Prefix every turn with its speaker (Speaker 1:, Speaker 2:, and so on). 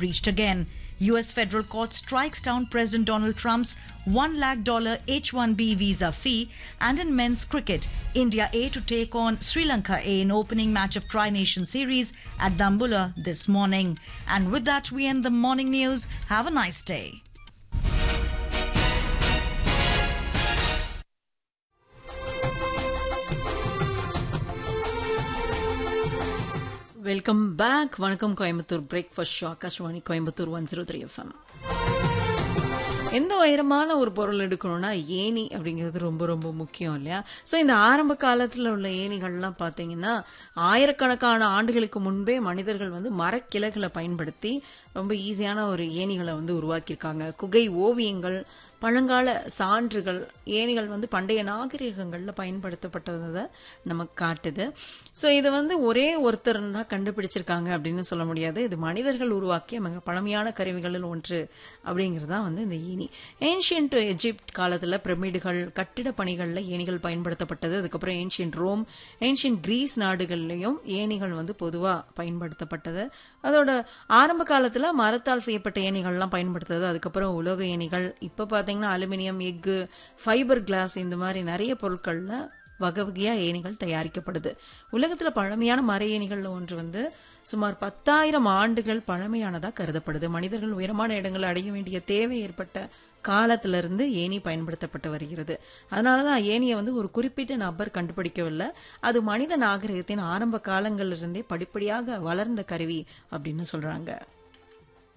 Speaker 1: breached again. US federal court strikes down President Donald Trump's 1 lakh dollar H1B visa fee. And in men's cricket, India A to take on Sri Lanka A in opening match of Tri Nation Series at Dambula this morning. And with that, we end the morning news. Have a nice day.
Speaker 2: Welcome back வணக்கம் Coimbatore breakfast show Akashvani Coimbatore one zero three FM எந்த உயரமான ஒரு பொருள் எடுக்கணும்னா ஏணி அப்படிங்கிறது ரொம்ப ரொம்ப முக்கியம் இல்லையா ஸோ இந்த ஆரம்ப காலத்தில் உள்ள ஏணிகள்லாம் பார்த்தீங்கன்னா ஆயிரக்கணக்கான ஆண்டுகளுக்கு முன்பே மனிதர்கள் வந்து மரக்கிளைகளை பயன்படுத்தி ரொம்ப ஈஸியான ஒரு ஏணிகளை வந்து உருவாக்கியிருக்காங்க குகை ஓவியங்கள் பழங்கால சான்றுகள் ஏணிகள் வந்து பண்டைய நாகரிகங்களில் பயன்படுத்தப்பட்டதை நமக்கு காட்டுது ஸோ இது வந்து ஒரே ஒருத்தர் தான் கண்டுபிடிச்சிருக்காங்க அப்படின்னு சொல்ல முடியாது இது மனிதர்கள் உருவாக்கிய மிக பழமையான கருவிகளில் ஒன்று அப்படிங்கிறது தான் வந்து இந்த ஏணி ஏன்ஷியன்ட் எஜிப்ட் காலத்தில் பிரமிடுகள் கட்டிட பணிகளில் ஏணிகள் பயன்படுத்தப்பட்டது அதுக்கப்புறம் ஏன்ஷியன்ட் ரோம் ஏன்ஷியன்ட் கிரீஸ் நாடுகள்லையும் ஏணிகள் வந்து பொதுவாக பயன்படுத்தப்பட்டது அதோட ஆரம்ப காலத்தில் மரத்தால் செய்யப்பட்ட ஏணிகள்லாம் பயன்படுத்துறது அதுக்கப்புறம் உலோக ஏணிகள் இப்போ பார்த்தீங்கன்னா அலுமினியம் எஃகு ஃபைபர் கிளாஸ் இந்த மாதிரி நிறைய பொருட்களில் வகை வகையாக ஏணிகள் தயாரிக்கப்படுது உலகத்தில் பழமையான மர ஏணிகளில் ஒன்று வந்து சுமார் பத்தாயிரம் ஆண்டுகள் பழமையானதாக கருதப்படுது மனிதர்கள் உயரமான இடங்களை அடைய வேண்டிய தேவை ஏற்பட்ட காலத்திலிருந்து ஏணி பயன்படுத்தப்பட்டு வருகிறது அதனால தான் ஏணியை வந்து ஒரு குறிப்பிட்ட நபர் கண்டுபிடிக்கவில்லை அது மனித நாகரிகத்தின் ஆரம்ப காலங்களிலிருந்தே படிப்படியாக வளர்ந்த கருவி அப்படின்னு சொல்றாங்க